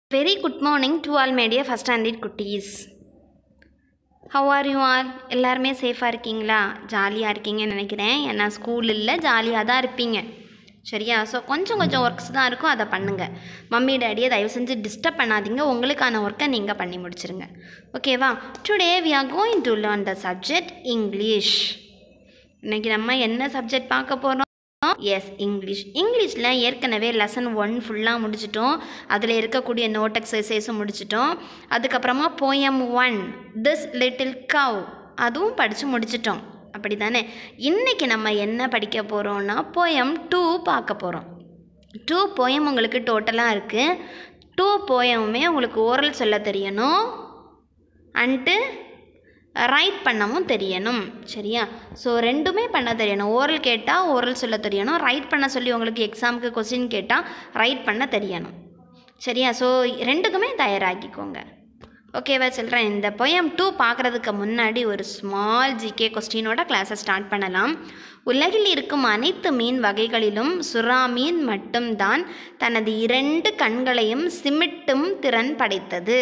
Very good morning to all my dear first standard குட்டீஸ் how are you all எல்லாருமே சேஃபாக இருக்கீங்களா ஜாலியாக இருக்கீங்கன்னு நினைக்கிறேன் ஏன்னா ஸ்கூல் இல்லை ஜாலியாக தான் இருப்பீங்க சரியா ஸோ கொஞ்சம் கொஞ்சம் ஒர்க்ஸ் தான் இருக்கும் அதை பண்ணுங்கள் மம்மி டேடியை தயவு செஞ்சு டிஸ்டர்ப் பண்ணாதீங்க உங்களுக்கான ஒர்க்கை நீங்கள் பண்ணி முடிச்சிருங்க ஓகேவா today we are going to learn the subject English இன்னைக்கு நம்ம என்ன சப்ஜெக்ட் பார்க்க போகிறோம் எஸ் இங்கிலீஷ் இங்கிலீஷில் ஏற்கனவே லெசன் ஒன் ஃபுல்லாக முடிச்சிட்டோம் அதில் இருக்கக்கூடிய நோட் எக்ஸசைஸும் முடிச்சிட்டோம் அதுக்கப்புறமா poem one this little cow அதுவும் படித்து முடிச்சிட்டோம் அப்படி தானே இன்றைக்கி நம்ம என்ன படிக்க போகிறோம்னா போயம் டூ பார்க்க போகிறோம் டூ போயம் உங்களுக்கு டோட்டலாக இருக்குது டூ போயமுமே உங்களுக்கு ஓரல் சொல்ல தெரியணும் அன்ட்டு ரைட் பண்ணவும் தெரியணும் சரியா ஸோ ரெண்டுமே பண்ண தெரியணும் ஓரல் கேட்டால் ஓரல் சொல்ல தெரியணும் ரைட் பண்ண சொல்லி உங்களுக்கு எக்ஸாமுக்கு கொஸ்டின் கேட்டால் ரைட் பண்ண தெரியணும் சரியா ஸோ ரெண்டுக்குமே தயாராகிக்கோங்க ஓகேவா சொல்கிறேன் இந்த பொயம் டூ பார்க்குறதுக்கு முன்னாடி ஒரு ஸ்மால் ஜிகே கொஸ்டினோட கிளாஸை ஸ்டார்ட் பண்ணலாம் உலகில் இருக்கும் அனைத்து மீன் வகைகளிலும் சுறா மீன் மட்டும்தான் தனது இரண்டு கண்களையும் சிமிட்டும் திறன் படைத்தது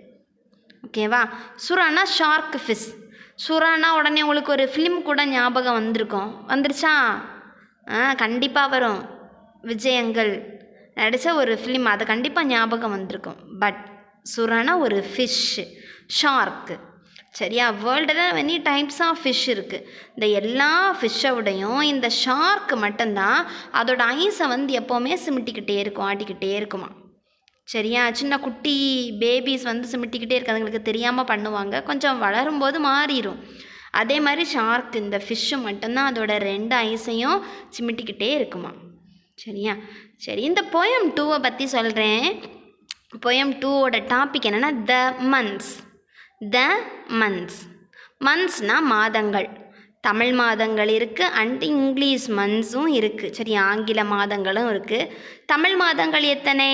ஓகேவா சுறானா ஷார்க் ஃபிஷ் சுறானா உடனே உங்களுக்கு ஒரு ஃபிலிம் கூட ஞாபகம் வந்திருக்கும் வந்துருச்சா ஆ கண்டிப்பாக வரும் விஜயங்கள் நடித்த ஒரு ஃபிலிம் அது கண்டிப்பாக ஞாபகம் வந்திருக்கும் பட் சுறானா ஒரு ஃபிஷ் ஷார்க்கு சரியா வேர்ல்டில் மெனி டைப்ஸ் ஆஃப் ஃபிஷ் இருக்குது இந்த எல்லா ஃபிஷ்ஷோடையும் இந்த ஷார்க்கு மட்டும்தான் அதோட ஐஸை வந்து எப்போவுமே சிமிட்டிக்கிட்டே இருக்கும் ஆட்டிக்கிட்டே இருக்குமா சரியா சின்ன குட்டி பேபிஸ் வந்து சிமிட்டிக்கிட்டே இருக்கு அதுங்களுக்கு தெரியாமல் பண்ணுவாங்க கொஞ்சம் வளரும்போது மாறிடும் அதே மாதிரி ஷார்க் இந்த ஃபிஷ்ஷு மட்டும்தான் அதோட ரெண்டு ஐஸையும் சிமிட்டிக்கிட்டே இருக்குமா சரியா சரி இந்த போயம் டூவை பற்றி சொல்கிறேன் போயம் டூவோட டாபிக் என்னென்னா த மந்த்ஸ் த மந்த்ஸ் மந்த்ஸ்னால் மாதங்கள் தமிழ் மாதங்கள் இருக்குது அண்ட் இங்கிலீஷ் மந்த்ஸும் இருக்குது சரி ஆங்கில மாதங்களும் இருக்குது தமிழ் மாதங்கள் எத்தனை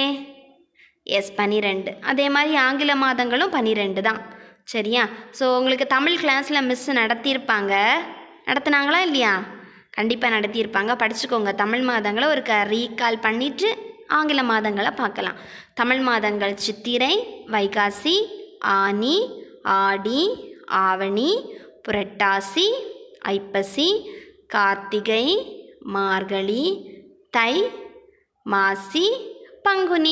எஸ் பன்னிரெண்டு அதே மாதிரி ஆங்கில மாதங்களும் பன்னிரெண்டு தான் சரியா ஸோ உங்களுக்கு தமிழ் கிளாஸில் மிஸ் நடத்தியிருப்பாங்க நடத்துனாங்களா இல்லையா கண்டிப்பாக நடத்தியிருப்பாங்க படிச்சுக்கோங்க தமிழ் மாதங்களை ஒரு க ரீகால் பண்ணிவிட்டு ஆங்கில மாதங்களை பார்க்கலாம் தமிழ் மாதங்கள் சித்திரை வைகாசி ஆனி ஆடி ஆவணி புரட்டாசி ஐப்பசி கார்த்திகை மார்கழி தை மாசி பங்குனி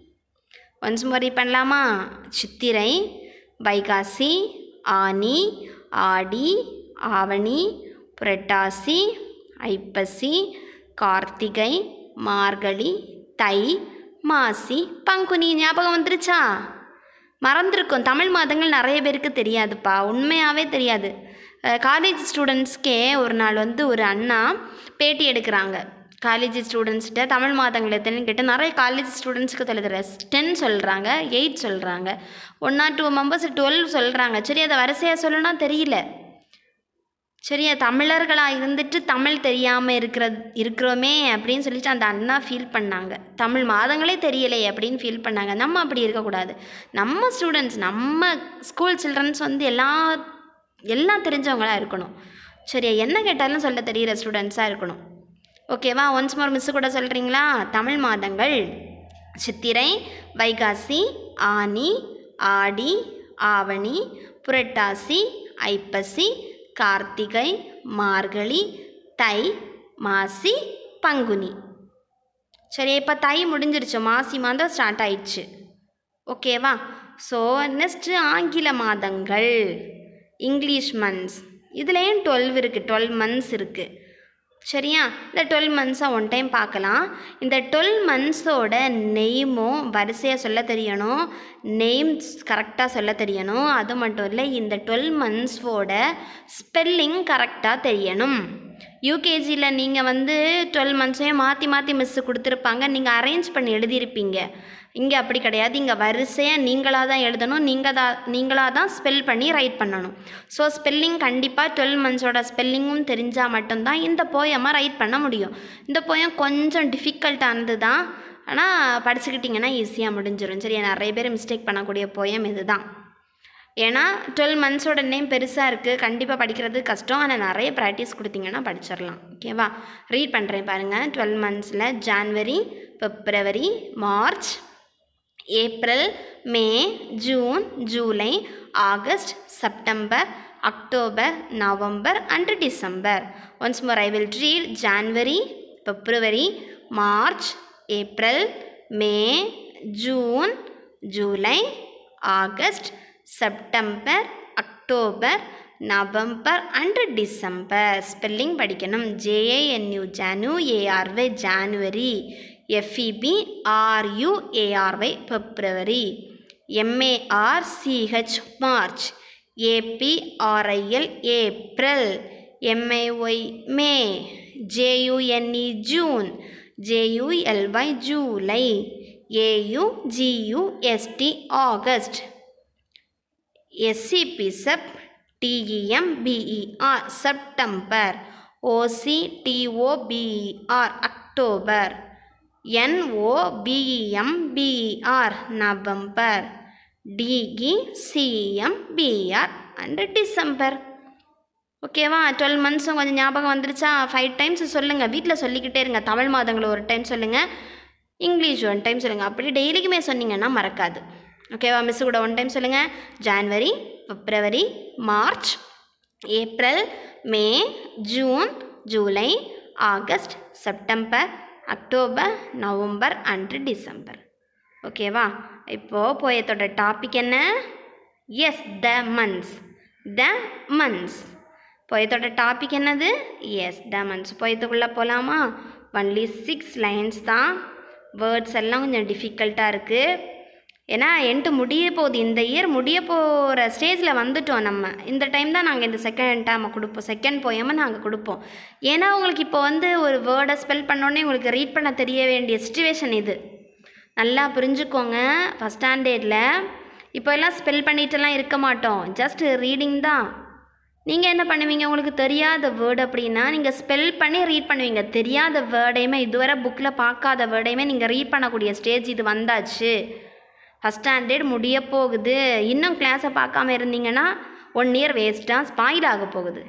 ஒன்ஸ் முறை பண்ணலாமா சித்திரை வைகாசி ஆனி ஆடி ஆவணி புரட்டாசி ஐப்பசி கார்த்திகை மார்கழி தை மாசி பங்குனி ஞாபகம் வந்துருச்சா மறந்துருக்கும் தமிழ் மாதங்கள் நிறைய பேருக்கு தெரியாதுப்பா உண்மையாகவே தெரியாது காலேஜ் ஸ்டூடெண்ட்ஸ்க்கே ஒரு நாள் வந்து ஒரு அண்ணா பேட்டி எடுக்கிறாங்க காலேஜ் ஸ்டூடெண்ட்ஸ்கிட்ட தமிழ் மாதங்கள் எத்தனைன்னு கேட்டு நிறைய காலேஜ் ஸ்டூடெண்ட்ஸ்க்கு தெரியல டென் சொல்கிறாங்க எயிட் சொல்கிறாங்க one or two members twelve சொல்கிறாங்க சரி அதை வரிசையாக சொல்லணும்னா தெரியல சரியா தமிழர்களாக இருந்துட்டு தமிழ் தெரியாமல் இருக்கிற இருக்கிறோமே அப்படின்னு சொல்லிட்டு அந்த அண்ணா ஃபீல் பண்ணாங்க தமிழ் மாதங்களே தெரியலை அப்படின்னு ஃபீல் பண்ணாங்க நம்ம அப்படி இருக்கக்கூடாது நம்ம ஸ்டூடெண்ட்ஸ் நம்ம ஸ்கூல் சில்ட்ரன்ஸ் வந்து எல்லா எல்லாம் தெரிஞ்சவங்களாக இருக்கணும் சரியா என்ன கேட்டாலும் சொல்ல தெரிகிற ஸ்டூடெண்ட்ஸாக இருக்கணும் ஓகேவா ஒன்ஸ் மோர் மிஸ்ஸு கூட சொல்கிறீங்களா தமிழ் மாதங்கள் சித்திரை வைகாசி ஆனி ஆடி ஆவணி புரட்டாசி ஐப்பசி கார்த்திகை மார்கழி தை மாசி பங்குனி சரி இப்போ தை முடிஞ்சிருச்சு மாசி மாதம் ஸ்டார்ட் ஆயிடுச்சு ஓகேவா ஸோ நெக்ஸ்ட்டு ஆங்கில மாதங்கள் இங்கிலீஷ் மந்த்ஸ் இதுலேயும் டுவெல் இருக்குது டுவெல் மந்த்ஸ் இருக்குது சரியா இந்த டுவெல் மந்த்ஸை ஒன் டைம் பார்க்கலாம் இந்த டுவெல் மந்த்ஸோட நெய்மும் வரிசையாக சொல்ல தெரியணும் நெய்ம்ஸ் கரெக்டாக சொல்ல தெரியணும் அது மட்டும் இல்லை இந்த டுவெல் மந்த்ஸோட ஸ்பெல்லிங் கரெக்டாக தெரியணும் யூகேஜியில் நீங்கள் வந்து டுவெல் மந்த்ஸையும் மாற்றி மாற்றி மிஸ்ஸு கொடுத்துருப்பாங்க நீங்கள் அரேஞ்ச் பண்ணி எழுதியிருப்பீங்க இங்கே அப்படி கிடையாது இங்கே வரிசையாக நீங்களாக தான் எழுதணும் நீங்கள் தான் நீங்களாக தான் ஸ்பெல் பண்ணி ரைட் பண்ணணும் ஸோ ஸ்பெல்லிங் கண்டிப்பாக டுவெல் மந்த்ஸோட ஸ்பெல்லிங்கும் தெரிஞ்சால் மட்டும்தான் இந்த போயமாக ரைட் பண்ண முடியும் இந்த போயம் கொஞ்சம் டிஃபிகல்ட்டானது தான் ஆனால் படிச்சுக்கிட்டிங்கன்னா ஈஸியாக முடிஞ்சிடும் சரி நிறைய பேர் மிஸ்டேக் பண்ணக்கூடிய போயம் இது தான் ஏன்னா டுவெல் மந்த்ஸோட நேம் பெருசாக இருக்குது கண்டிப்பாக படிக்கிறது கஷ்டம் ஆனால் நிறைய ப்ராக்டிஸ் கொடுத்தீங்கன்னா படிச்சிடலாம் ஓகேவா ரீட் பண்ணுறேன் பாருங்கள் twelve மந்த்ஸில் January February March April May June July August September October November and December once more I will read January February March April May June July August September October November and December spelling படிக்கணும் ஜேஏஎன்யூ Janu ஏஆர்வை January எஃப்இபி ஆர்யூஏஆர்வை February MAR CH March ஏபிஆர்ஐஎல் April MIUI May ஜேயுஎன்இ June ஜேயுஎல்ஒய் July ஏயுஜியுஎஸ்டி August SCB chef டிஇஎம்பிஇஆர் September ஓசிடிஓபிஇஆர் October என்ஓபிஇஎம்பிஇஆர் November டிஇசிஎம்பிஆர் and December ஓகேவா twelve மந்த்ஸும் கொஞ்சம் ஞாபகம் வந்துருச்சா five times சொல்லுங்கள் வீட்டில் சொல்லிக்கிட்டே இருங்க தமிழ் மாதங்களை ஒரு டைம் சொல்லுங்கள் இங்கிலீஷ் ஒன் டைம் சொல்லுங்கள் அப்படி டெய்லிக்குமே சொன்னீங்கன்னா மறக்காது ஓகேவா மிஸ் கூட ஒன் டைம் சொல்லுங்கள் January February March April May June July August September October November and December ஓகேவா இப்போது போயத்தோட டாபிக் என்ன is the months the months போயத்தோட டாபிக் என்னது எஸ் த மந்த்ஸ் போயத்துக்குள்ளே போகலாமா ஒன்லி சிக்ஸ் லைன்ஸ் தான் வேர்ட்ஸ் எல்லாம் கொஞ்சம் டிஃபிகல்ட்டாக இருக்குது ஏன்னா என்ட்டு முடிய போகுது இந்த இயர் முடிய போகிற ஸ்டேஜில் வந்துட்டோம் நம்ம இந்த டைம் தான் நாங்கள் இந்த செகண்ட் டைம் கொடுப்போம் செகண்ட் போயாம நாங்கள் கொடுப்போம் ஏன்னா உங்களுக்கு இப்போ வந்து ஒரு வேர்டை ஸ்பெல் பண்ணோன்னே உங்களுக்கு ரீட் பண்ண தெரிய வேண்டிய சுச்சுவேஷன் இது நல்லா புரிஞ்சுக்கோங்க ஃபஸ்ட் ஸ்டாண்டர்டில் இப்போ எல்லாம் ஸ்பெல் பண்ணிட்டுலாம் இருக்க மாட்டோம் ஜஸ்ட் ரீடிங் தான் நீங்கள் என்ன பண்ணுவீங்க உங்களுக்கு தெரியாத வேர்டு அப்படின்னா நீங்கள் ஸ்பெல் பண்ணி ரீட் பண்ணுவீங்க தெரியாத வேர்டையுமே இதுவரை புக்கில் பார்க்காத வேர்டையுமே நீங்கள் ரீட் பண்ணக்கூடிய ஸ்டேஜ் இது வந்தாச்சு ஃபஸ்ட் ஸ்டாண்டர்ட் முடிய போகுது இன்னும் கிளாஸை பார்க்காம இருந்தீங்கன்னா ஒன் இயர் வேஸ்ட்டாக ஸ்பாயில் ஆக போகுது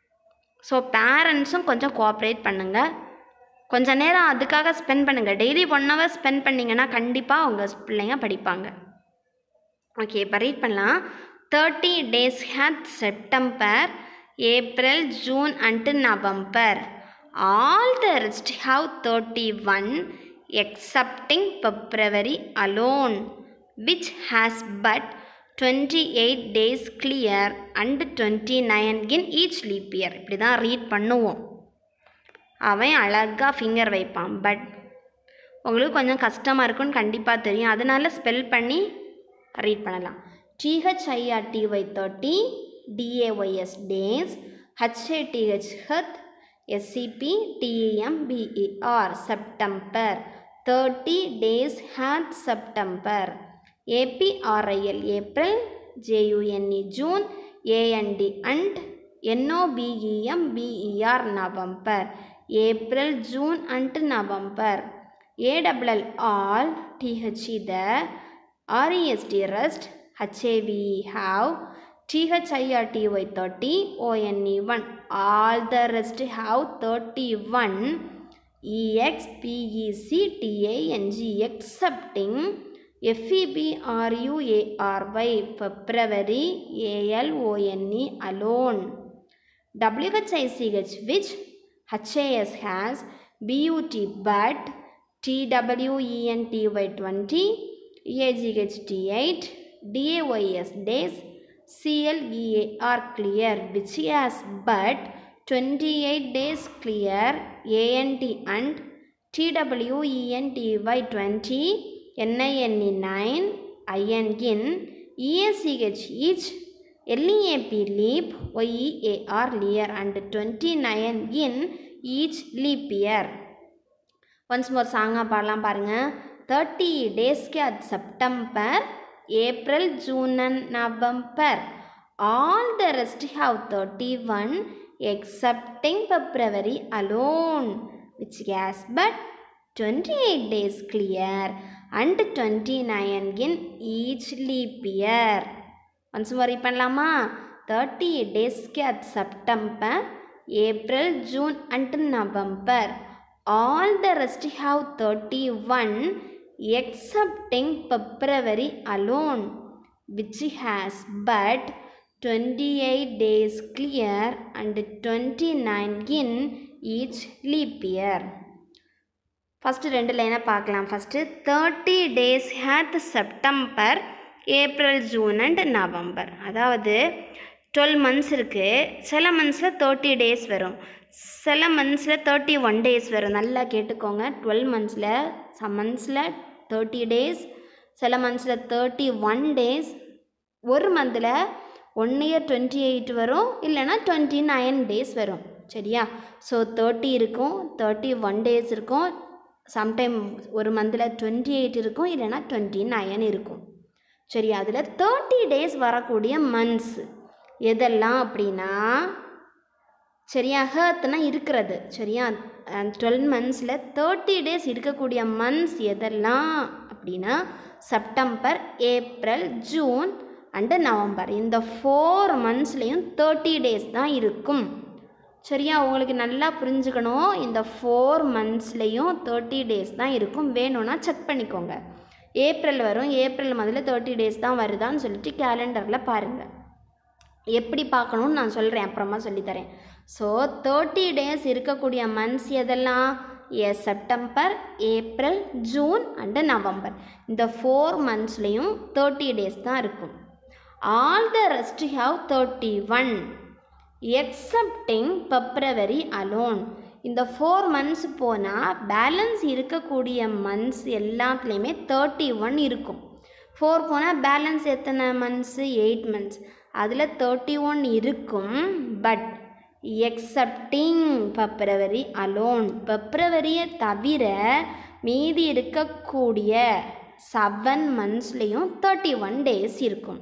ஸோ பேரண்ட்ஸும் கொஞ்சம் கோஆப்ரேட் பண்ணுங்கள் கொஞ்ச நேரம் அதுக்காக ஸ்பெண்ட் பண்ணுங்கள் டெய்லி ஒன் ஹவர் ஸ்பெண்ட் பண்ணிங்கன்னா கண்டிப்பாக உங்கள் பிள்ளைங்க படிப்பாங்க ஓகே இப்போ ரீட் பண்ணலாம் thirty days hath September April June and November all the rest have thirty one excepting February alone which has but 28 days clear and 29 in each leap year இப்படி தான் read பண்ணுவோம் அவன் அழகாக ஃபிங்கர் வைப்பான் but உங்களுக்கு கொஞ்சம் கஷ்டமாக இருக்கும்னு கண்டிப்பாக தெரியும் அதனால் ஸ்பெல் பண்ணி ரீட் பண்ணலாம் டிஹெச்ஐஆர் dy thirty டிஏஒய்எஸ் days ஹச்ஏடிஹெச் ஹத் SCB டிஎம்பிஇஆர் September thirty days hath September ஏபிஆர்ஐஎல் April ஜேயுஎன்இ June AND and என்ஓபிஇஎம் PER November April June and November ஏடபிள்எல் all THE the REST rest ஹச்ஏவிஇ have டிஹெச்ஐஆர்டிஒய் thirty ONE one all the rest have thirty one இஎக்ஸ்பிஇசிடிஏஎன்ஜி accepting எஃப்இபிஆர்யூஏஆர்ஒய் February ஏஎல்ஓஎன்இ alone டபிள்யூஹெச்ஐசிஹெச் which ஹச்ஏஎஸ் has beauty but டிடபிள்யூஇஎன்டிஒய் twenty இஏஜிஹெச்டி eight டிஏஒய்எஸ் days சிஎல்இஏஆர் clear which has but 28 days clear ANT and TWENTY 20 NINE 9 INGIN ESCH each LEAP leap YEAR lear and 29 in each leap year once more சாங்காக பாடலாம் பாருங்கள் thirty டேஸ்க்கு அது September April June and November all the rest have thirty one excepting February alone, which has but 28 days clear and 29 in each leap year. Once more read பண்ணலாமா thirty டேஸ்க்கு hath September April June and November all the rest have thirty one excepting February alone which has but 28 days clear and 29 in each leap year. First ரெண்டு லைனை பார்க்கலாம் first thirty days hath September April June and November அதாவது twelve months இருக்குது சில மந்த்ஸில் thirty days வரும் சில மந்த்ஸில் தேர்ட்டி ஒன் டேஸ் வரும் நல்லா கேட்டுக்கோங்க டுவெல் மந்த்ஸில் சம் மந்த்ஸில் தேர்ட்டி டேஸ் சில மந்த்ஸில் தேர்ட்டி ஒன் டேஸ் ஒரு மந்தில் ஒன் இயர் டுவெண்ட்டி எயிட் வரும் இல்லைன்னா டுவெண்ட்டி நைன் டேஸ் வரும் சரியா ஸோ தேர்ட்டி இருக்கும் தேர்ட்டி ஒன் டேஸ் இருக்கும் சம்டைம் ஒரு மந்தில் டுவெண்ட்டி எயிட் இருக்கும் இல்லைன்னா டுவெண்ட்டி நைன் இருக்கும் சரி அதில் தேர்ட்டி டேஸ் வரக்கூடிய மந்த்ஸ் எதெல்லாம் அப்படின்னா சரியா ஹேர்த்னா இருக்கிறது சரியா டுவெல் மந்த்ஸில் தேர்ட்டி டேஸ் இருக்கக்கூடிய மந்த்ஸ் எதெல்லாம் அப்படின்னா September April June and November இந்த ஃபோர் மந்த்ஸ்லேயும் தேர்ட்டி டேஸ் தான் இருக்கும் சரியா உங்களுக்கு நல்லா புரிஞ்சுக்கணும் இந்த ஃபோர் மந்த்ஸ்லேயும் தேர்ட்டி டேஸ் தான் இருக்கும் வேணும்னா செக் பண்ணிக்கோங்க ஏப்ரல் வரும் ஏப்ரல் முதல்ல தேர்ட்டி டேஸ் தான் வருதான்னு சொல்லிட்டு கேலண்டரில் பாருங்கள் எப்படி பார்க்கணும்னு நான் சொல்கிறேன் அப்புறமா சொல்லித்தரேன் ஸோ தேர்ட்டி டேஸ் இருக்கக்கூடிய மந்த்ஸ் எதெல்லாம் எ September April June and November இந்த ஃபோர் மந்த்ஸ்லேயும் தேர்ட்டி டேஸ் தான் இருக்கும் all the rest have thirty one excepting February alone இந்த ஃபோர் மந்த்ஸ் போனால் பேலன்ஸ் இருக்கக்கூடிய மந்த்ஸ் எல்லாத்துலேயுமே தேர்ட்டி ஒன் இருக்கும் ஃபோர் போனால் பேலன்ஸ் எத்தனை மந்த்ஸு எயிட் மந்த்ஸ் அதில் தேர்ட்டி ஒன் இருக்கும் பட் எக்ஸப்டிங் பிப்ரவரி அலோன் பிப்ரவரியை தவிர மீதி இருக்கக்கூடிய செவன் மந்த்ஸ்லேயும் தேர்ட்டி ஒன் டேஸ் இருக்கும்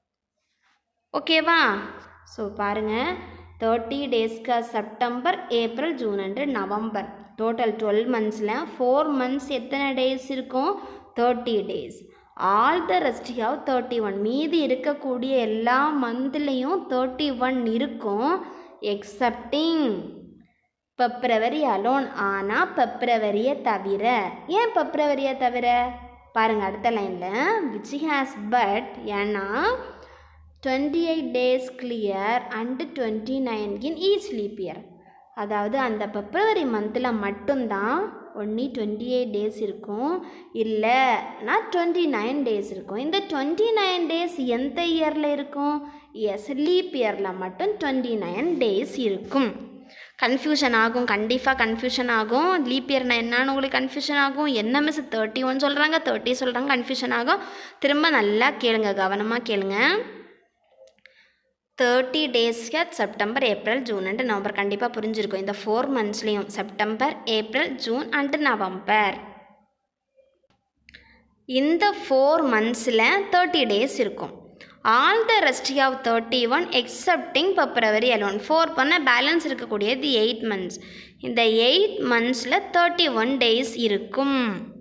ஓகேவா ஸோ பாருங்கள் தேர்ட்டி டேஸ்க்கு September April June and November total twelve மந்த்ஸில் ஃபோர் மந்த்ஸ் எத்தனை டேஸ் இருக்கும் thirty days all the rest have thirty one மீதி இருக்கக்கூடிய எல்லா மந்த்லேயும் தேர்ட்டி ஒன் இருக்கும் எக்ஸப்டிங் பிப்ரவரி அலோன் ஆனால் பிப்ரவரியை தவிர ஏன் பிப்ரவரியை தவிர பாருங்கள் அடுத்த லைனில் விச் ஹேஸ் பட் ஏன்னா twenty eight days clear and twenty nine in each leap year அதாவது அந்த பிப்ரவரி மந்தில் மட்டும்தான் ஒன்லி டுவெண்ட்டி எயிட் டேஸ் இருக்கும் இல்லைனா டுவெண்ட்டி நைன் டேஸ் இருக்கும் இந்த டுவெண்ட்டி நைன் டேஸ் எந்த இயரில் இருக்கும் எஸ் லீப் இயரில் மட்டும் டுவெண்ட்டி நைன் டேஸ் இருக்கும் கன்ஃபியூஷன் ஆகும் கண்டிப்பாக கன்ஃபியூஷன் ஆகும் லீப் இயர்னா என்னன்னு உங்களுக்கு கன்ஃபியூஷன் ஆகும் என்ன மிஸ் தேர்ட்டி ஒன் சொல்கிறாங்க தேர்ட்டி சொல்கிறாங்க கன்ஃபியூஷன் ஆகும் திரும்ப நல்லா கேளுங்க கவனமாக கேளுங்க தேர்ட்டி டேஸ்க்கு September April June and November கண்டிப்பாக புரிஞ்சிருக்கும் இந்த ஃபோர் மந்த்ஸ்லேயும் September April June and November இந்த ஃபோர் மந்த்ஸில் தேர்ட்டி டேஸ் இருக்கும் all the rest of thirty one excepting February alone four பண்ண பேலன்ஸ் இருக்கக்கூடியது எயிட் மந்த்ஸ் இந்த எயிட் மந்த்ஸில் தேர்ட்டி ஒன் டேஸ் இருக்கும்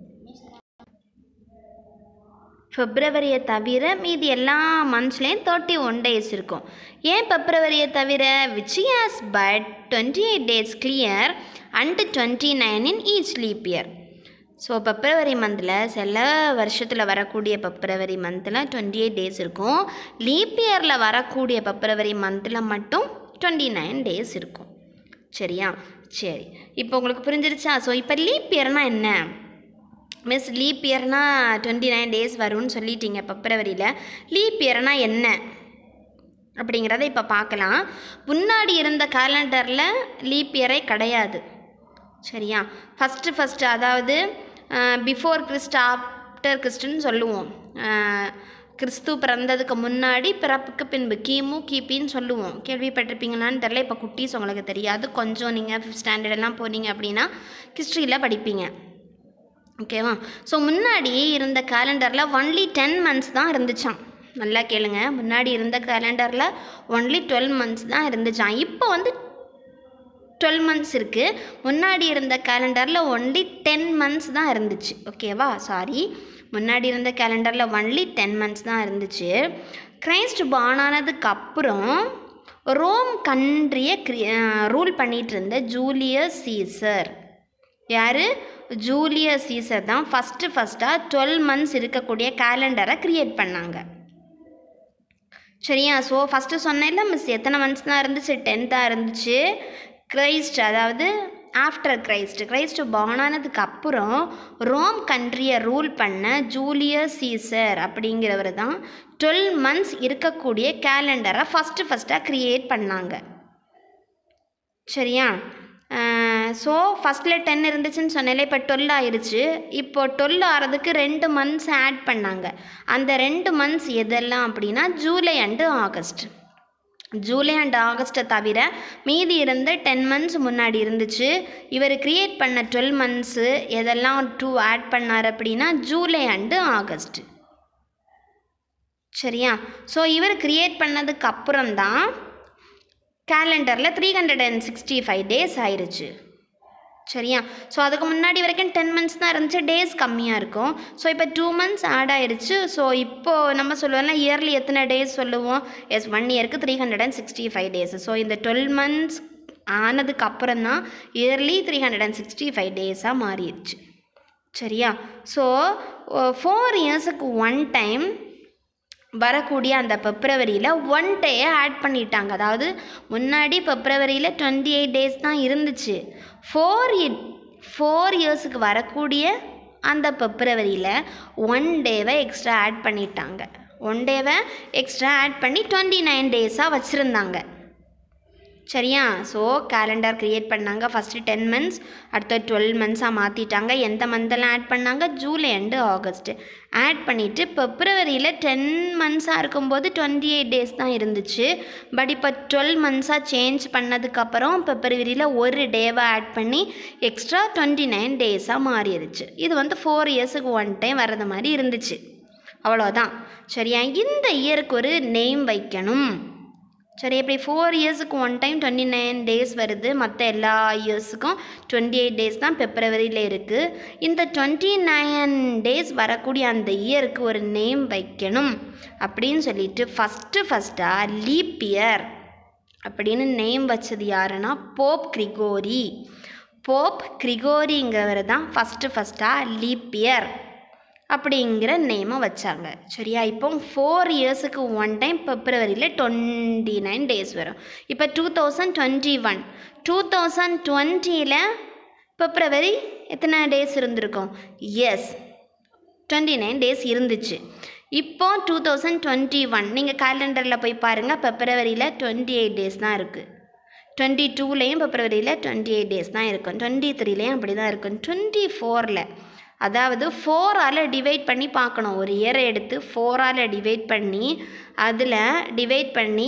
பிப்ரவரியை தவிர மீதி எல்லா மந்த்ஸ்லேயும் தேர்ட்டி ஒன் டேஸ் இருக்கும் ஏன் பிப்ரவரியை தவிர which has but twenty eight days clear and twenty nine in each leap year so பிப்ரவரி மந்தில் சில வருஷத்தில் வரக்கூடிய பிப்ரவரி மந்தில் டுவெண்ட்டி எயிட் டேஸ் இருக்கும் லீப் இயரில் வரக்கூடிய பிப்ரவரி மந்தில் மட்டும் டுவெண்ட்டி நைன் டேஸ் இருக்கும் சரியா சரி இப்போ உங்களுக்கு புரிஞ்சிருச்சா ஸோ இப்போ லீப் இயர்னால் என்ன மிஸ் லீப் இயர்னால் டுவெண்ட்டி நைன் டேஸ் வரும்னு சொல்லிட்டீங்க பிப்ரவரியில் லீப் இயர்னால் என்ன அப்படிங்கிறத இப்போ பார்க்கலாம் முன்னாடி இருந்த கேலண்டரில் லீப் இயரே கிடையாது சரியா ஃபஸ்ட்டு ஃபஸ்ட்டு அதாவது பிஃபோர் கிறிஸ்ட் ஆஃப்டர் கிறிஸ்டுன்னு சொல்லுவோம் கிறிஸ்து பிறந்ததுக்கு முன்னாடி பிறப்புக்கு பின்பு கிமு கிபின்னு சொல்லுவோம் கேள்விப்பட்டிருப்பீங்களான்னு தெரில இப்போ குட்டீஸ் உங்களுக்கு தெரியாது கொஞ்சம் நீங்கள் ஃபிஃப்த் ஸ்டாண்டர்டெல்லாம் போனீங்க அப்படின்னா ஹிஸ்ட்ரியில் படிப்பீங்க ஓகேவா ஸோ முன்னாடி இருந்த கேலண்டரில் ஒன்லி டென் மந்த்ஸ் தான் இருந்துச்சான் நல்லா கேளுங்க முன்னாடி இருந்த கேலண்டரில் ஒன்லி டுவெல் மந்த்ஸ் தான் இருந்துச்சான் இப்போ வந்து டுவெல் மந்த்ஸ் இருக்குது முன்னாடி இருந்த கேலண்டரில் ஒன்லி டென் மந்த்ஸ் தான் இருந்துச்சு ஓகேவா சாரி முன்னாடி இருந்த கேலண்டரில் ஒன்லி டென் மந்த்ஸ் தான் இருந்துச்சு கிரைஸ்ட் பார்ன் ஆனதுக்கு அப்புறம் ரோம் கண்ட்ரியை ரூல் பண்ணிகிட்டு இருந்த ஜூலியஸ் சீசர் யார் ஜூலியஸ் சீசர் தான் ஃபஸ்ட்டு ஃபஸ்ட்டாக டுவெல் மந்த்ஸ் இருக்கக்கூடிய கேலண்டரை க்ரியேட் பண்ணாங்க சரியா ஸோ ஃபஸ்ட்டு சொன்னேன்ல மிஸ் எத்தனை மந்த்ஸ் தான் இருந்துச்சு டென்த்தாக இருந்துச்சு கிரைஸ்ட் அதாவது ஆஃப்டர் கிரைஸ்ட் கிரைஸ்ட் born ஆனதுக்கு அப்புறம் ரோம் கண்ட்ரியை ரூல் பண்ண ஜூலியஸ் சீசர் அப்படிங்கிறவர் தான் டுவெல் மந்த்ஸ் இருக்கக்கூடிய கேலண்டரை ஃபஸ்ட்டு ஃபஸ்ட்டாக க்ரியேட் பண்ணாங்க சரியா ஸோ ஃபஸ்ட்டில் டென் இருந்துச்சுன்னு சொன்னேன்ல இப்போ டுவெல் ஆயிருச்சு இப்போ டுவெல் ஆகிறதுக்கு ரெண்டு மந்த்ஸ் ஆட் பண்ணாங்க அந்த ரெண்டு மந்த்ஸ் எதெல்லாம் அப்படின்னா July and August July and ஆகஸ்ட்டை தவிர மீதி இருந்த டென் மந்த்ஸ் முன்னாடி இருந்துச்சு இவர் கிரியேட் பண்ண டுவெல் மந்த்ஸு எதெல்லாம் டூ ஆட் பண்ணார் அப்படின்னா ஜூலை அண்டு ஆகஸ்ட் சரியா ஸோ இவர் கிரியேட் பண்ணதுக்கு அப்புறம் தான் கேலண்டரில் three hundred and sixty five days ஆயிருச்சு சரியா ஸோ அதுக்கு முன்னாடி வரைக்கும் டென் மந்த்ஸ் தான் இருந்துச்சு டேஸ் கம்மியாக இருக்கும் ஸோ இப்போ டூ மந்த்ஸ் ஆட் ஆயிருச்சு ஸோ இப்போது நம்ம சொல்லுவோம்னா இயர்லி எத்தனை டேஸ் சொல்லுவோம் எஸ் ஒன் இயருக்கு three hundred and sixty five days so இந்த டுவெல் மந்த்ஸ் ஆனதுக்கு அப்புறம் தான் yearly three hundred and sixty five டேஸாக மாறிடுச்சு சரியா ஸோ ஃபோர் இயர்ஸுக்கு ஒன் டைம் வரக்கூடிய அந்த பிப்ரவரியில் ஒன் டேயை ஆட் பண்ணிட்டாங்க அதாவது முன்னாடி பிப்ரவரியில் டுவெண்ட்டி எயிட் டேஸ் தான் இருந்துச்சு ஃபோர் ஃபோர் இயர்ஸுக்கு வரக்கூடிய அந்த பிப்ரவரியில் ஒன் டேவை எக்ஸ்ட்ரா ஆட் பண்ணிட்டாங்க ஒன் டேவை எக்ஸ்ட்ரா ஆட் பண்ணி டுவெண்ட்டி நைன் டேஸாக வச்சுருந்தாங்க சரியா ஸோ கேலண்டர் க்ரியேட் பண்ணாங்க ஃபஸ்ட்டு டென் மந்த்ஸ் அடுத்த டுவெல் மந்த்ஸாக மாற்றிட்டாங்க எந்த மந்தெல்லாம் ஆட் பண்ணாங்க ஜூலை அண்டு ஆகஸ்ட்டு ஆட் பண்ணிவிட்டு பிப்ரவரியில் டென் மந்த்ஸாக இருக்கும்போது டுவெண்ட்டி எயிட் டேஸ் தான் இருந்துச்சு பட் இப்போ டுவெல் மந்த்ஸாக சேஞ்ச் பண்ணதுக்கப்புறம் பிப்ரவரியில் ஒரு டேவை ஆட் பண்ணி எக்ஸ்ட்ரா டுவெண்ட்டி நைன் டேஸாக மாறிடுச்சு இது வந்து ஃபோர் இயர்ஸுக்கு ஒன் டைம் வர்றது மாதிரி இருந்துச்சு அவ்வளோதான் சரியா இந்த இயருக்கு ஒரு நேம் வைக்கணும் சரி இப்படி ஃபோர் இயர்ஸுக்கு one time twenty nine days வருது மற்ற எல்லா இயர்ஸுக்கும் டுவெண்ட்டி எயிட் டேஸ் தான் பிப்ரவரியில் இருக்குது இந்த டுவெண்ட்டி நைன் டேஸ் வரக்கூடிய அந்த இயருக்கு ஒரு நேம் வைக்கணும் அப்படின்னு சொல்லிட்டு ஃபஸ்ட்டு ஃபஸ்ட்டாக லீப் இயர் அப்படின்னு நேம் வச்சது யாருன்னா போப் கிரிகோரி போப் கிரிகோரிங்கிறவர் தான் ஃபஸ்ட்டு ஃபஸ்ட்டாக லீப் இயர் அப்படிங்கிற நேமை வச்சாங்க சரியா இப்போ ஃபோர் இயர்ஸுக்கு ஒன் டைம் பிப்ரவரியில் டுவெண்ட்டி நைன் டேஸ் வரும் இப்போ two thousand twenty one two thousand டுவெண்ட்டியில் பிப்ரவரி எத்தனை டேஸ் இருந்திருக்கும் எஸ் டுவெண்ட்டி நைன் டேஸ் இருந்துச்சு இப்போ டூ தௌசண்ட் டுவெண்ட்டி ஒன் நீங்கள் கேலண்டரில் போய் பாருங்கள் பிப்ரவரியில் டுவெண்ட்டி எயிட் டேஸ் தான் இருக்குது டுவெண்ட்டி டூலேயும் பிப்ரவரியில் டுவெண்ட்டி எயிட் டேஸ் தான் இருக்கும் டுவெண்ட்டி த்ரீலேயும் அப்படி தான் இருக்கும் டுவெண்ட்டி ஃபோரில் அதாவது ஃபோரால் டிவைட் பண்ணி பார்க்கணும் ஒரு இயரை எடுத்து ஃபோரால் டிவைட் பண்ணி அதில் டிவைட் பண்ணி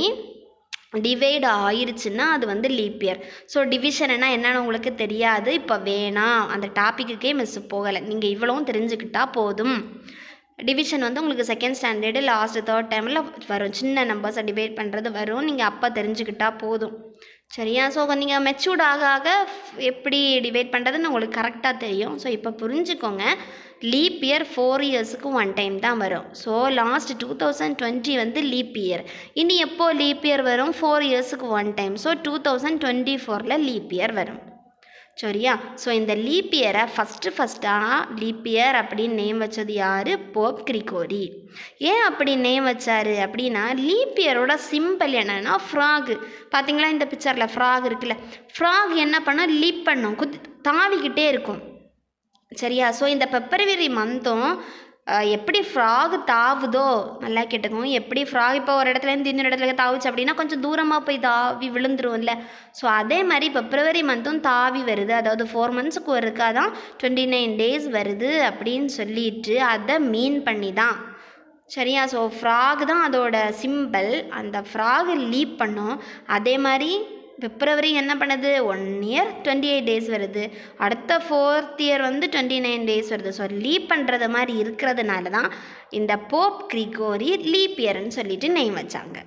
டிவைட் ஆயிருச்சுன்னா அது வந்து லீப் இயர் ஸோ டிவிஷன்னா என்னன்னு உங்களுக்கு தெரியாது இப்போ வேணாம் அந்த டாப்பிக்குக்கே மிஸ் போகலை நீங்கள் இவ்வளவும் தெரிஞ்சுக்கிட்டா போதும் டிவிஷன் வந்து உங்களுக்கு செகண்ட் ஸ்டாண்டர்டு லாஸ்ட் தேர்ட் டைமில் வரும் சின்ன நம்பர்ஸை டிவைட் பண்ணுறது வரும் நீங்கள் அப்போ தெரிஞ்சுக்கிட்டா போதும் சரியா ஸோ நீங்கள் மெச்சூர்ட் ஆக ஆக எப்படி டிவைட் பண்ணுறதுன்னு உங்களுக்கு கரெக்டாக தெரியும் ஸோ இப்போ புரிஞ்சுக்கோங்க லீப் இயர் ஃபோர் இயர்ஸுக்கு ஒன் டைம் தான் வரும் so last two thousand twenty வந்து லீப் இயர் இனி எப்போ லீப் இயர் வரும் ஃபோர் இயர்ஸுக்கு one time so two thousand twenty ஃபோரில் லீப் இயர் வரும் சரியா ஸோ இந்த லீப் இயரை ஃபஸ்ட்டு ஃபஸ்ட்டாக லீப் இயர் அப்படின்னு நேம் வச்சது யார் போப் கிரிகோரி ஏன் அப்படி நேம் வச்சாரு அப்படின்னா லீப் இயரோட சிம்பிள் என்னன்னா ஃப்ராகு பார்த்தீங்களா இந்த பிக்சரில் ஃப்ராக் இருக்குல்ல ஃப்ராக் என்ன பண்ணால் லீப் பண்ணும் குதி தாவிக்கிட்டே இருக்கும் சரியா ஸோ இந்த பிப்ரவரி மந்த்தும் எப்படி ஃப்ராக் தாவுதோ நல்லா கேட்டுக்கோங்க எப்படி ஃப்ராக் இப்போ ஒரு இடத்துலேருந்து இன்னொரு இடத்துல தாவுச்சு அப்படின்னா கொஞ்சம் தூரமாக போய் தாவி விழுந்துரும்ல ஸோ அதே மாதிரி பிப்ரவரி மந்த்தும் தாவி வருது அதாவது ஃபோர் மந்த்ஸுக்கு ஒருக்கா தான் டுவெண்ட்டி நைன் டேஸ் வருது அப்படின்னு சொல்லிட்டு அதை மீன் பண்ணி தான் சரியா ஸோ ஃப்ராக் தான் அதோட சிம்பிள் அந்த ஃப்ராக் லீப் பண்ணும் அதே மாதிரி பிப்ரவரி என்ன பண்ணுது one year twenty eight days வருது அடுத்த ஃபோர்த் இயர் வந்து டுவெண்ட்டி நைன் டேஸ் வருது ஸோ லீப் பண்ணுறது மாதிரி இருக்கிறதுனால தான் இந்த போப் கிரிகோரி லீப் இயர்னு சொல்லிட்டு நேம் வச்சாங்க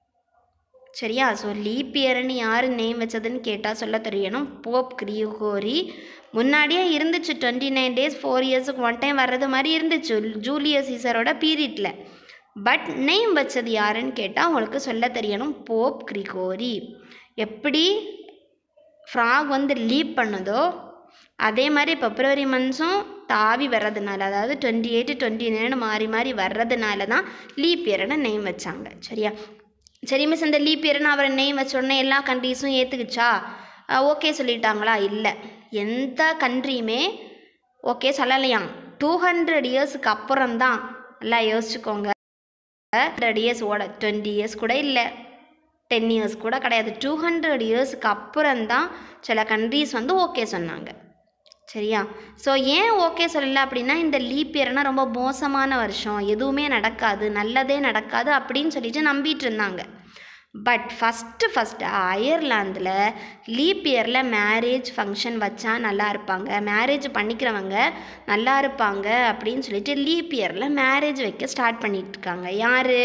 சரியா ஸோ லீப் இயர்னு யார் நேம் வச்சதுன்னு கேட்டால் சொல்ல தெரியணும் போப் கிரிகோரி முன்னாடியே இருந்துச்சு டுவெண்ட்டி நைன் டேஸ் ஃபோர் இயர்ஸுக்கு ஒன் டைம் வர்றது மாதிரி இருந்துச்சு ஜூலியஸ் சீசரோட பீரியடில் பட் நேம் வச்சது யாருன்னு கேட்டால் உங்களுக்கு சொல்ல தெரியணும் போப் கிரிகோரி எப்படி ஃப்ராக் வந்து லீப் பண்ணுதோ அதே மாதிரி பிப்ரவரி மந்த்ஸும் தாவி வர்றதுனால அதாவது டுவெண்ட்டி எயிட் டுவெண்ட்டி நைன் மாறி மாறி வர்றதுனால தான் லீப் இயர்னு நேம் வச்சாங்க சரியா சரி மிஸ் இந்த லீப் இயர்னு அவர் நேம் வச்ச உடனே எல்லா கண்ட்ரீஸும் ஏற்றுக்குச்சா ஓகே சொல்லிட்டாங்களா இல்லை எந்த கண்ட்ரியுமே ஓகே சொல்லலையாம் டூ ஹண்ட்ரட் இயர்ஸுக்கு அப்புறம் தான் எல்லாம் யோசிச்சுக்கோங்க ஹண்ட்ரட் இயர்ஸ் ஓட டுவெண்ட்டி இயர்ஸ் கூட இல்லை டென் இயர்ஸ் கூட கிடையாது டூ ஹண்ட்ரட் இயர்ஸுக்கு அப்புறம் தான் சில கண்ட்ரீஸ் வந்து ஓகே சொன்னாங்க சரியா ஸோ ஏன் ஓகே சொல்லல அப்படின்னா இந்த லீப் இயர்னா ரொம்ப மோசமான வருஷம் எதுவுமே நடக்காது நல்லதே நடக்காது அப்படின்னு சொல்லிட்டு நம்பிட்டு இருந்தாங்க பட் ஃபஸ்ட்டு ஃபஸ்ட்டு அயர்லாந்தில் லீப் இயரில் மேரேஜ் ஃபங்க்ஷன் வச்சா நல்லா இருப்பாங்க மேரேஜ் பண்ணிக்கிறவங்க நல்லா இருப்பாங்க அப்படின்னு சொல்லிட்டு லீப் இயரில் மேரேஜ் வைக்க ஸ்டார்ட் பண்ணிட்டு இருக்காங்க யார்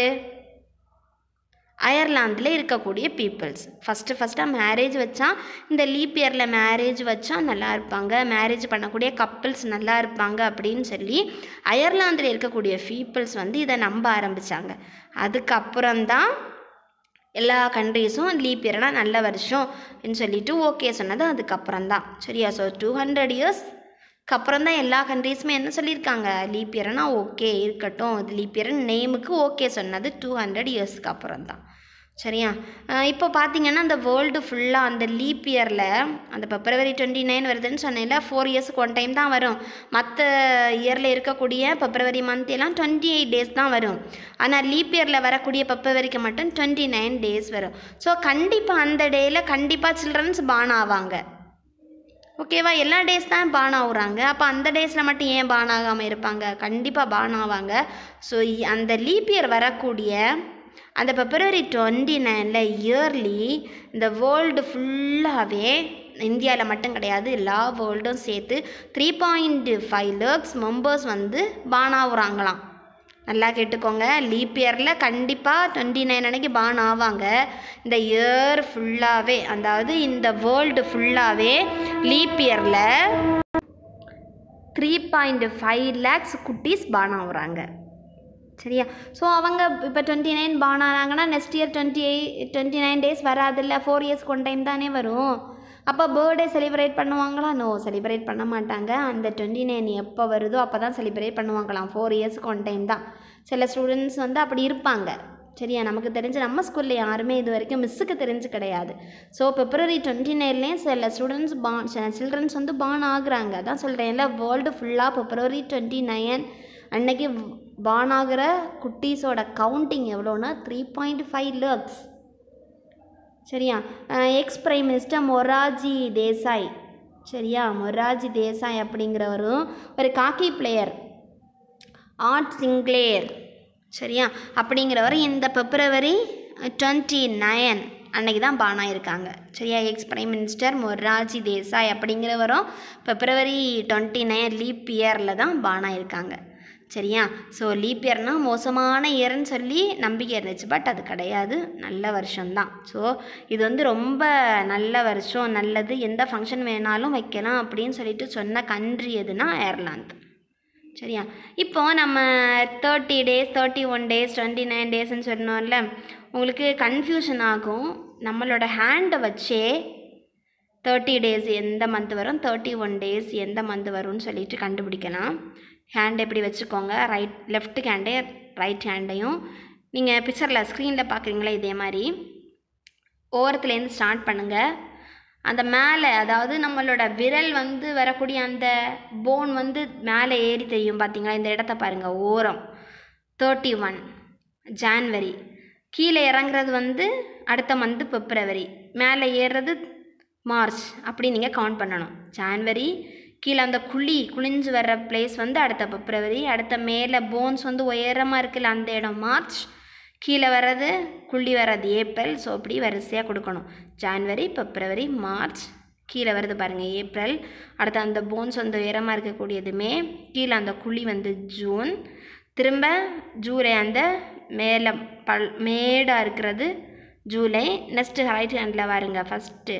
அயர்லாந்தில் இருக்கக்கூடிய பீப்புள்ஸ் ஃபஸ்ட்டு ஃபஸ்ட்டாக மேரேஜ் வச்சா இந்த லீப் இயரில் மேரேஜ் வச்சா நல்லா இருப்பாங்க மேரேஜ் பண்ணக்கூடிய கப்பிள்ஸ் நல்லா இருப்பாங்க அப்படின்னு சொல்லி அயர்லாந்தில் இருக்கக்கூடிய பீப்புள்ஸ் வந்து இதை நம்ப ஆரம்பித்தாங்க அதுக்கப்புறம்தான் எல்லா கண்ட்ரீஸும் லீப் இயர்னா நல்ல வருஷம் அப்படின்னு சொல்லிட்டு ஓகே சொன்னது அதுக்கப்புறம் தான் சரியா ஸோ டூ ஹண்ட்ரட் இயர்ஸ்க்கு அப்புறம் தான் எல்லா கண்ட்ரீஸுமே என்ன சொல்லியிருக்காங்க லீப் இயர்னா ஓகே இருக்கட்டும் இது லீப் இயர் நேமுக்கு ஓகே சொன்னது டூ ஹண்ட்ரட் இயர்ஸ்க்கு அப்புறம் தான் சரியா அஹ் இப்போ பார்த்தீங்கன்னா அந்த வேர்ல்டு ஃபுல்லாக அந்த லீப் இயரில் அந்த பிப்ரவரி டுவெண்ட்டி நைன் வருதுன்னு சொன்னேன்ல ஃபோர் இயர்ஸுக்கு ஒன் டைம் தான் வரும் மற்ற இயரில் இருக்கக்கூடிய பிப்ரவரி மந்த் எல்லாம் டுவெண்ட்டி எயிட் டேஸ் தான் வரும் ஆனால் லீப் இயரில் வரக்கூடிய பிப்ரவரிக்கு மட்டும் டுவெண்ட்டி நைன் டேஸ் வரும் ஸோ கண்டிப்பாக அந்த டேயில் கண்டிப்பாக சில்ட்ரன்ஸ் பான் ஆவாங்க ஓகேவா எல்லா டேஸ் தான் பான் ஆகுறாங்க அப்போ அந்த டேஸில் மட்டும் ஏன் பான் ஆகாமல் இருப்பாங்க கண்டிப்பாக பான் ஆவாங்க ஸோ அந்த லீப் இயர் வரக்கூடிய அந்த பிப்ரவரி டுவெண்ட்டி நைனில் இயர்லி இந்த வேர்ல்டு ஃபுல்லாகவே இந்தியாவில் மட்டும் கிடையாது எல்லா வேர்ல்டும் சேர்த்து three point five lakhs members வந்து பான் ஆகுறாங்களாம் நல்லா கேட்டுக்கோங்க லீப் இயரில் கண்டிப்பாக டுவெண்ட்டி நைன் அன்னைக்கு பான் ஆவாங்க இந்த இயர் ஃபுல்லாகவே அதாவது இந்த வேர்ல்டு ஃபுல்லாகவே லீப் இயரில் த்ரீ பாயிண்ட் ஃபைவ் லேக்ஸ் குட்டீஸ் பான் ஆகுறாங்க சரியா ஸோ அவங்க இப்போ டுவெண்ட்டி நைன் பான் ஆனாங்கன்னா next year twenty eight twenty nine days வராதில்ல ஃபோர் இயர்ஸ்க்கு ஒன் டைம் தானே வரும் அப்போ பர்த்டே செலிப்ரேட் பண்ணுவாங்களா நோ செலிப்ரேட் பண்ண மாட்டாங்க அந்த டுவெண்ட்டி நைன் எப்போ வருதோ அப்போ தான் செலிப்ரேட் பண்ணுவாங்களாம் ஃபோர் இயர்ஸ்க்கு ஒன் டைம் தான் சில ஸ்டூடெண்ட்ஸ் வந்து அப்படி இருப்பாங்க சரியா நமக்கு தெரிஞ்சு நம்ம ஸ்கூலில் யாருமே இது வரைக்கும் மிஸ்ஸுக்கு தெரிஞ்சு கிடையாது ஸோ பிப்ரவரி டுவெண்ட்டி நைன்லேயும் சில ஸ்டூடெண்ட்ஸ் பான் சில்ட்ரன்ஸ் வந்து பான் ஆகுறாங்க அதான் சொல்கிறேன்ல வேர்ல்டு ஃபுல்லாக பிப்ரவரி டுவெண்ட்டி நைன் அன்னைக்கு பான் ஆகிற குட்டீஸோட கவுண்டிங் எவ்வளோன்னா த்ரீ பாயிண்ட் ஃபைவ் லேக்ஸ் சரியா ex prime minister Morarji Desai சரியா மொராஜி தேசாய் அப்படிங்கிறவரும் ஒரு காக்கி பிளேயர் ஆர்ட் சிங்க்லேயர் சரியா அப்படிங்கிறவர் இந்த பிப்ரவரி டுவெண்ட்டி நைன் அன்னைக்கு தான் பான் ஆயிருக்காங்க சரியா ex prime minister Morarji Desai அப்படிங்கிறவரும் பிப்ரவரி டுவெண்ட்டி நைன் லீப் இயரில் தான் பான் ஆயிருக்காங்க சரியா ஸோ லீப் இயர்னால் மோசமான இயர்னு சொல்லி நம்பிக்கை இருந்துச்சு பட் அது கிடையாது நல்ல வருஷம்தான் ஸோ இது வந்து ரொம்ப நல்ல வருஷம் நல்லது எந்த ஃபங்க்ஷன் வேணாலும் வைக்கலாம் அப்படின்னு சொல்லிட்டு சொன்ன கண்ட்ரி எதுனா அயர்லாந்து சரியா இப்போ நம்ம thirty days thirty one days twenty nine டேஸ்ன்னு சொன்னோம்ல உங்களுக்கு கன்ஃபியூஷன் ஆகும் நம்மளோட ஹேண்டை வச்சே தேர்ட்டி டேஸ் எந்த மந்த் வரும் தேர்ட்டி ஒன் டேஸ் எந்த மந்த் வரும்னு சொல்லிட்டு கண்டுபிடிக்கலாம் ஹேண்ட் எப்படி வச்சுக்கோங்க ரைட் லெஃப்ட் ஹேண்டே ரைட் ஹேண்டையும் நீங்கள் பிக்சரில் ஸ்க்ரீனில் பார்க்குறீங்களா இதே மாதிரி ஓரத்துலேருந்து ஸ்டார்ட் பண்ணுங்கள் அந்த மேலே அதாவது நம்மளோட விரல் வந்து வரக்கூடிய அந்த போன் வந்து மேலே ஏறி தெரியும் பார்த்தீங்களா இந்த இடத்த பாருங்கள் ஓரம் தேர்ட்டி ஒன் ஜான்வரி கீழே இறங்குறது வந்து அடுத்த மந்த்து பிப்ரவரி மேலே ஏறுறது மார்ச் அப்படி நீங்கள் கவுண்ட் பண்ணணும் ஜான்வரி கீழே அந்த குழி குளிஞ்சு வர்ற பிளேஸ் வந்து அடுத்த பிப்ரவரி அடுத்த மேலே போன்ஸ் வந்து உயரமாக இருக்குல்ல அந்த இடம் மார்ச் கீழே வர்றது குழி வர்றது ஏப்ரல் ஸோ அப்படி வரிசையாக கொடுக்கணும் ஜான்வரி பிப்ரவரி மார்ச் கீழே வருது பாருங்கள் ஏப்ரல் அடுத்து அந்த போன்ஸ் வந்து உயரமாக இருக்கக்கூடியது மே கீழே அந்த குழி வந்து ஜூன் திரும்ப ஜூலை அந்த மேலே பல் மேடாக இருக்கிறது ஜூலை நெக்ஸ்ட்டு ரைட் ஹேண்டில் பாருங்க ஃபஸ்ட்டு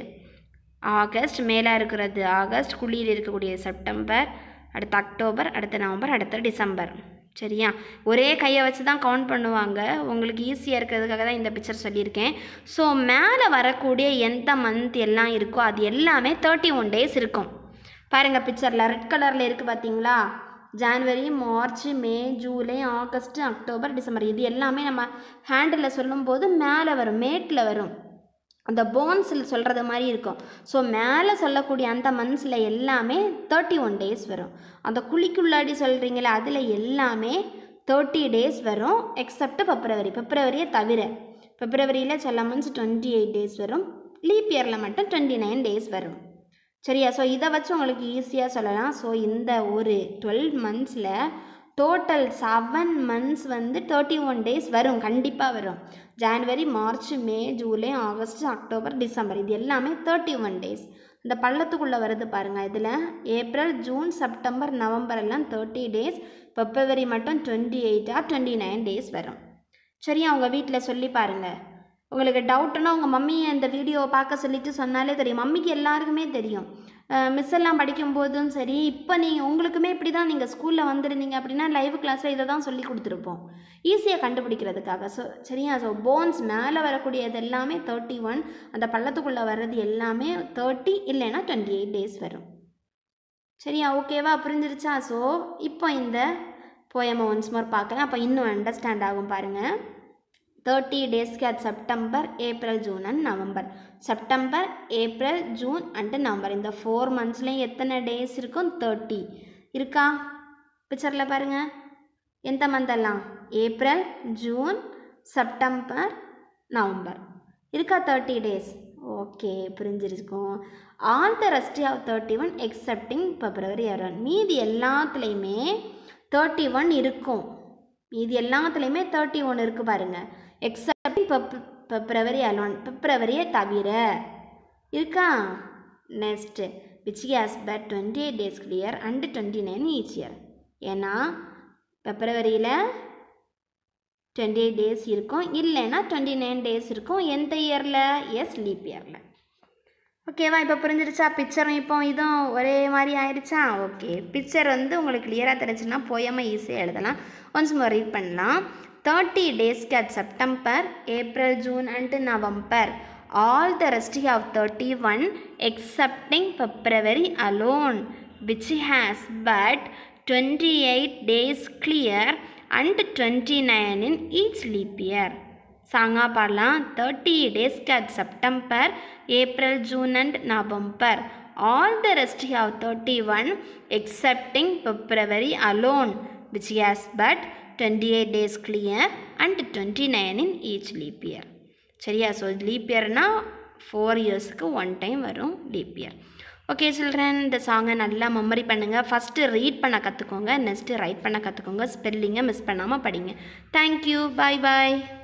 ஆகஸ்ட் மேலே இருக்கிறது ஆகஸ்ட் குழியில் இருக்கக்கூடிய செப்டம்பர் அடுத்து அக்டோபர் அடுத்து நவம்பர் அடுத்து டிசம்பர் சரியா ஒரே கையை வச்சு தான் கவுண்ட் பண்ணுவாங்க உங்களுக்கு ஈஸியாக இருக்கிறதுக்காக தான் இந்த பிக்சர் சொல்லியிருக்கேன் ஸோ மேலே வரக்கூடிய எந்த மந்த் எல்லாம் இருக்கோ அது எல்லாமே தேர்ட்டி ஒன் டேஸ் இருக்கும் பாருங்கள் பிக்சரில் ரெட் கலரில் இருக்குது பார்த்தீங்களா January March May July August October December இது எல்லாமே நம்ம ஹேண்டில் சொல்லும்போது மேலே வரும் மேட்டில் வரும் அந்த போன்ஸில் சொல்கிறது மாதிரி இருக்கும் ஸோ மேலே சொல்லக்கூடிய அந்த மந்த்ஸில் எல்லாமே தேர்ட்டி ஒன் டேஸ் வரும் அந்த குழிக்குள்ளாடி சொல்கிறீங்களே அதில் எல்லாமே தேர்ட்டி டேஸ் வரும் எக்ஸப்ட் பிப்ரவரி பிப்ரவரியை தவிர பிப்ரவரியில் சில மந்த்ஸ் டுவெண்ட்டி எயிட் டேஸ் வரும் லீப் இயரில் மட்டும் டுவெண்ட்டி நைன் டேஸ் வரும் சரியா ஸோ இதை வச்சு உங்களுக்கு ஈஸியாக சொல்லலாம் ஸோ இந்த ஒரு டுவெல் மந்த்ஸில் டோட்டல் செவன் மந்த்ஸ் வந்து தேர்ட்டி ஒன் டேஸ் வரும் கண்டிப்பாக வரும் January March May July August October December இது எல்லாமே தேர்ட்டி ஒன் டேஸ் இந்த பள்ளத்துக்குள்ளே வருது பாருங்கள் இதில் ஏப்ரல் ஜூன் செப்டம்பர் நவம்பர் எல்லாம் தேர்ட்டி டேஸ் பிப்ரவரி மட்டும் twenty eight or twenty nine days வரும் சரியா உங்கள் வீட்டில் சொல்லி பாருங்கள் உங்களுக்கு டவுட்டுன்னா உங்கள் மம்மியை இந்த வீடியோவை பார்க்க சொல்லிட்டு சொன்னாலே தெரியும் மம்மிக்கு எல்லாருக்குமே தெரியும் மிஸ் எல்லாம் படிக்கும்போதும் சரி இப்போ நீங்கள் உங்களுக்குமே இப்படி தான் நீங்கள் ஸ்கூலில் வந்துருந்தீங்க அப்படின்னா லைவ் கிளாஸில் இதை தான் சொல்லி கொடுத்துருப்போம் ஈஸியாக கண்டுபிடிக்கிறதுக்காக ஸோ சரியா ஸோ போன்ஸ் மேலே வரக்கூடியது எல்லாமே தேர்ட்டி ஒன் அந்த பள்ளத்துக்குள்ளே வர்றது எல்லாமே தேர்ட்டி இல்லைன்னா டுவெண்ட்டி எயிட் டேஸ் வரும் சரியா ஓகேவா புரிஞ்சிருச்சா ஸோ இப்போ இந்த போயமை ஒன்ஸ் மோர் பார்க்கலாம் அப்போ இன்னும் அண்டர்ஸ்டாண்ட் ஆகும் பாருங்கள் தேர்ட்டி டேஸ்க்கு அது September April June and November September April June and November இந்த ஃபோர் மந்த்ஸ்லேயும் எத்தனை டேஸ் இருக்கும் தேர்ட்டி இருக்கா பிக்சரில் பாருங்கள் எந்த மந்தெல்லாம் ஏப்ரல் ஜூன் செப்டம்பர் நவம்பர் இருக்கா தேர்ட்டி டேஸ் ஓகே புரிஞ்சிருக்கும் all the rest of thirty one excepting February around மீதி எல்லாத்துலேயுமே தேர்ட்டி ஒன் இருக்கும் மீதி எல்லாத்துலேயுமே தேர்ட்டி ஒன் இருக்குது பாருங்கள் எக்ஸப்டிங் பிப் பிப்ரவரி அலோன் பிப்ரவரியை தவிர இருக்கா next which has but twenty eight days clear and twenty nine each year ஏன்னா பிப்ரவரியில் டுவெண்ட்டி எயிட் டேஸ் இருக்கும் இல்லைன்னா டுவெண்ட்டி நைன் டேஸ் இருக்கும் எந்த இயரில் எஸ் லீப் இயரில் ஓகேவா இப்போ புரிஞ்சிருச்சா பிக்சரும் இப்போ இதுவும் ஒரே மாதிரி ஆயிடுச்சா ஓகே பிக்சர் வந்து உங்களுக்கு கிளியராக தெரிஞ்சுன்னா போயாமல் ஈஸியாக எழுதலாம் ஒன்ஸ் மோர் ரீட் பண்ணலாம் தேர்ட்டி டேஸ்க்கு hath September April June and November all the rest of thirty one excepting February alone which has but twenty eight days clear and twenty nine in each leap year சாங்கா பாடலாம் thirty டேஸ்க்கு hath September April June and November all the rest have thirty one excepting February alone which has but twenty eight days clear and twenty nine in each leap year சரியா so leap இயர்னால் four இயர்ஸுக்கு one time வரும் leap year okay children இந்த சாங்கை நல்லா memory பண்ணுங்கள் first read பண்ண கற்றுக்கோங்க நெக்ஸ்ட்டு ரைட் பண்ண கற்றுக்கோங்க ஸ்பெல்லிங்கை மிஸ் பண்ணாமல் படிங்க தேங்க்யூ பாய் பாய்